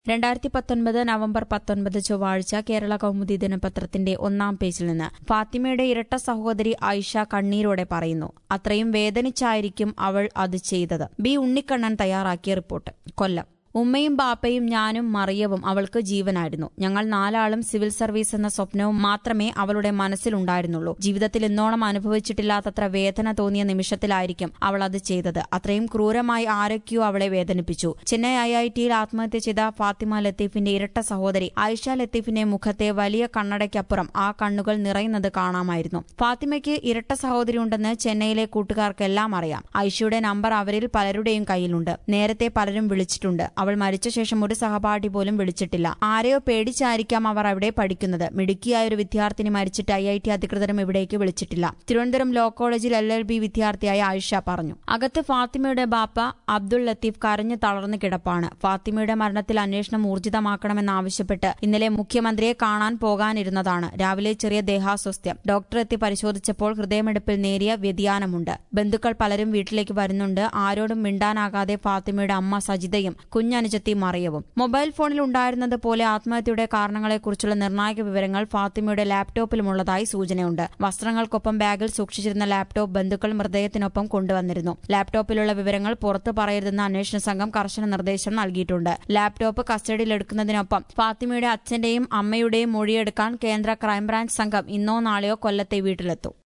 രണ്ടായിരത്തി പത്തൊൻപത് നവംബർ പത്തൊൻപത് ചൊവ്വാഴ്ച കേരള കൗമുദി ദിനപത്രത്തിന്റെ ഒന്നാം പേജിൽ നിന്ന് ഫാത്തിമയുടെ ഇരട്ട സഹോദരി ആയിഷ കണ്ണീരോടെ പറയുന്നു അത്രയും വേദനിച്ചായിരിക്കും അവൾ അത് ചെയ്തത് ബി ഉണ്ണിക്കണ്ണൻ തയ്യാറാക്കിയ റിപ്പോർട്ട് കൊല്ലം ഉമ്മയും ബാപ്പയും ഞാനും മറിയവും അവൾക്ക് ജീവനായിരുന്നു ഞങ്ങൾ നാലാളും സിവിൽ സർവീസ് എന്ന സ്വപ്നവും മാത്രമേ അവളുടെ മനസ്സിലുണ്ടായിരുന്നുള്ളൂ ജീവിതത്തിൽ ഇന്നോളം അനുഭവിച്ചിട്ടില്ലാത്തത്ര വേദന തോന്നിയ നിമിഷത്തിലായിരിക്കും അവൾ അത് ചെയ്തത് അത്രയും ക്രൂരമായി ആരൊക്കെയോ അവളെ വേദനിപ്പിച്ചു ചെന്നൈ ഐ ഐ ടിയിൽ ആത്മഹത്യ ചെയ്ത ഫാത്തിമ ലത്തീഫിന്റെ ഇരട്ട സഹോദരി ആയിഷ ലത്തീഫിന്റെ മുഖത്തെ വലിയ കണ്ണടയ്ക്കപ്പുറം ആ കണ്ണുകൾ നിറയുന്നത് കാണാമായിരുന്നു ഫാത്തിമയ്ക്ക് ഇരട്ട സഹോദരി ഉണ്ടെന്ന് ചെന്നൈയിലെ കൂട്ടുകാർക്കെല്ലാം അറിയാം ആയിഷയുടെ നമ്പർ അവരിൽ പലരുടെയും കയ്യിലുണ്ട് നേരത്തെ പലരും വിളിച്ചിട്ടുണ്ട് അവൾ മരിച്ച ശേഷം ഒരു സഹപാഠി പോലും വിളിച്ചിട്ടില്ല ആരെയോ പേടിച്ചായിരിക്കാം അവർ അവിടെ പഠിക്കുന്നത് മിടുക്കിയായ ഒരു വിദ്യാർത്ഥിനി മരിച്ചിട്ട് ഐ ഐ ടി അധികൃതരും ഇവിടേക്ക് വിളിച്ചിട്ടില്ല തിരുവനന്തപുരം ലോ കോളേജിൽ എൽ എൽ ബി വിദ്യാർത്ഥിയായ ആയിഷ പറഞ്ഞു അകത്ത് ഫാത്തിമയുടെ ബാപ്പ അബ്ദുൾ ലത്തീഫ് കരഞ്ഞു തളർന്നു കിടപ്പാണ് ഫാത്തിമയുടെ മരണത്തിൽ അന്വേഷണം ഊർജിതമാക്കണമെന്നാവശ്യപ്പെട്ട് ഇന്നലെ മുഖ്യമന്ത്രിയെ കാണാൻ പോകാനിരുന്നതാണ് രാവിലെ ചെറിയ ദേഹാസ്വസ്ഥ്യം ഡോക്ടർ എത്തി പരിശോധിച്ചപ്പോൾ ഹൃദയമെടുപ്പിൽ നേരിയ വ്യതിയാനമുണ്ട് ബന്ധുക്കൾ പലരും വീട്ടിലേക്ക് വരുന്നുണ്ട് ആരോടും മിണ്ടാനാകാതെ ഫാത്തിമയുടെ അമ്മ സജിതയും കുഞ്ഞനുജത്തി മറിയവും മൊബൈൽ ഫോണിൽ ഉണ്ടായിരുന്നത് പോലെ ആത്മഹത്യയുടെ കാരണങ്ങളെക്കുറിച്ചുള്ള നിർണായക വിവരങ്ങൾ ഫാത്തിമയുടെ ലാപ്ടോപ്പിലുമുള്ളതായി സൂചനയുണ്ട് വസ്ത്രങ്ങൾക്കൊപ്പം ബാഗിൽ സൂക്ഷിച്ചിരുന്ന ലാപ്ടോപ്പ് ബന്ധുക്കൾ മൃതദേഹത്തിനൊപ്പം കൊണ്ടുവന്നിരുന്നു ലാപ്ടോപ്പിലുള്ള വിവരങ്ങൾ പുറത്തു പറയരുതെന്ന് അന്വേഷണ സംഘം കർശന നിർദ്ദേശം നൽകിയിട്ടുണ്ട് ലാപ്ടോപ്പ് കസ്റ്റഡിയിലെടുക്കുന്നതിനൊപ്പം ഫാത്തിമയുടെ അച്ഛന്റെയും അമ്മയുടെയും മൊഴിയെടുക്കാൻ കേന്ദ്ര ക്രൈംബ്രാഞ്ച് സംഘം ഇന്നോ നാളെയോ കൊല്ലത്തെ വീട്ടിലെത്തും